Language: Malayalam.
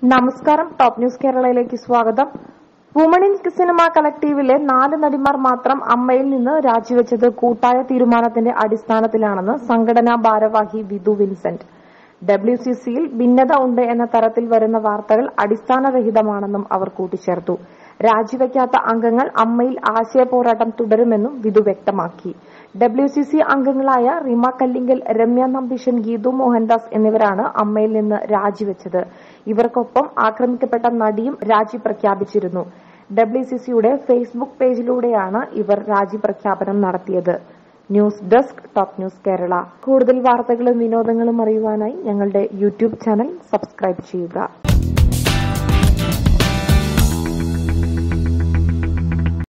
നമസ്കാരം ടോപ്പ് ന്യൂസ് കേരളയിലേക്ക് സ്വാഗതം വുമൺ ഇൻ സിനിമ കളക്ടീവിലെ നാല് നടിമാർ മാത്രം അമ്മയിൽ നിന്ന് രാജിവെച്ചത് കൂട്ടായ തീരുമാനത്തിന്റെ അടിസ്ഥാനത്തിലാണെന്ന് സംഘടനാ ഭാരവാഹി വിധു വിൻസെന്റ് ഡബ്ല്യു സി സിയിൽ ഭിന്നത ഉണ്ട് എന്ന തരത്തിൽ വരുന്ന വാർത്തകൾ അടിസ്ഥാനരഹിതമാണെന്നും അവർ കൂട്ടിച്ചേർത്തു രാജിവെക്കാത്ത അംഗങ്ങൾ അമ്മയിൽ ആശയപോരാട്ടം തുടരുമെന്നും വിധു വ്യക്തമാക്കി ഡബ്ല്യു സി സി അംഗങ്ങളായ റിമ കല്ലിങ്കൽ രമ്യ നമ്പീശൻ ഗീതു മോഹൻദാസ് എന്നിവരാണ് അമ്മയിൽ നിന്ന് രാജിവെച്ചത് ഇവർക്കൊപ്പം ആക്രമിക്കപ്പെട്ട നടിയും രാജി പ്രഖ്യാപിച്ചിരുന്നു ഡബ്ല്യു സി സിയുടെ ഫേസ്ബുക്ക് പേജിലൂടെയാണ് ഇവർ രാജി പ്രഖ്യാപനം നടത്തിയത് news desk top news Kerala കൂടുതൽ വാർത്തകളും വിനോദങ്ങളും അറിയുവാനായി ഞങ്ങളുടെ യൂട്യൂബ് ചാനൽ സബ്സ്ക്രൈബ് ചെയ്യുക